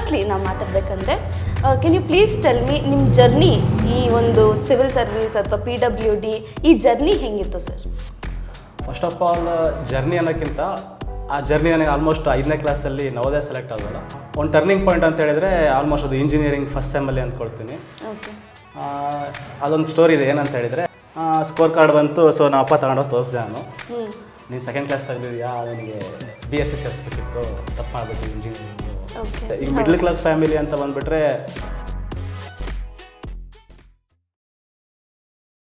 firstly ನಾವು ಮಾತಾಡಬೇಕಂದ್ರೆ can you please tell me ನಿಮ್ಮ ಜರ್ನಿ ಈ ಒಂದು ಸಿವಿಲ್ ಸರ್ವಿಸ್ ಅಥವಾ ಪಿ ಡಬ್ಲ್ಯೂ ಡಿ ಈ ಜರ್ನಿ ಹೆಂಗಿತ್ತು sir first of all journey ಅನ್ನೋಕ್ಕಿಂತ ಆ ಜರ್ನಿ ನನಗೆ ಆಲ್ಮೋಸ್ಟ್ ಐದನೇ ಕ್ಲಾಸಲ್ಲಿ ನವೋದಯ ಸೆಲೆಕ್ಟ್ ಆಗೋಲ್ಲ ಒಂದು ಟರ್ನಿಂಗ್ ಪಾಯಿಂಟ್ ಅಂತ ಹೇಳಿದ್ರೆ ಆಲ್ಮೋಸ್ಟ್ ಅದು ಇಂಜಿನಿಯರಿಂಗ್ ಫಸ್ಟ್ ಸೆಮ್ಮಲ್ಲಿ ಅಂದ್ಕೊಳ್ತೀನಿ ಓಕೆ ಆ, ಅದೊಂದು ಸ್ಟೋರಿ ಇದೆ ಏನಂತ ಹೇಳಿದರೆ ಸ್ಕೋರ್ ಕಾರ್ಡ್ ಬಂತು ಸೊ ನಮ್ಮ ಅಪ್ಪ ತಗೊಂಡೋಗಿ ತೋರಿಸಿದೆ ನಾನು ಹ್ಞೂ ನೀನು ಸೆಕೆಂಡ್ ಕ್ಲಾಸ್ ತೆಗೆದಿದ್ಯಾ ನಿನಗೆ ಬಿ ಎಸ್ ಸಿ ಸೇರಿಸ್ಬೇಕಿತ್ತು ತಪ್ಪು ಮಾಡ್ಬಿಟ್ಟು ಇಂಜಿನಿಯರಿಂಗು ಓಕೆ ಈಗ ಮಿಡ್ಲ್ ಕ್ಲಾಸ್ ಫ್ಯಾಮಿಲಿ ಅಂತ ಬಂದ್ಬಿಟ್ರೆ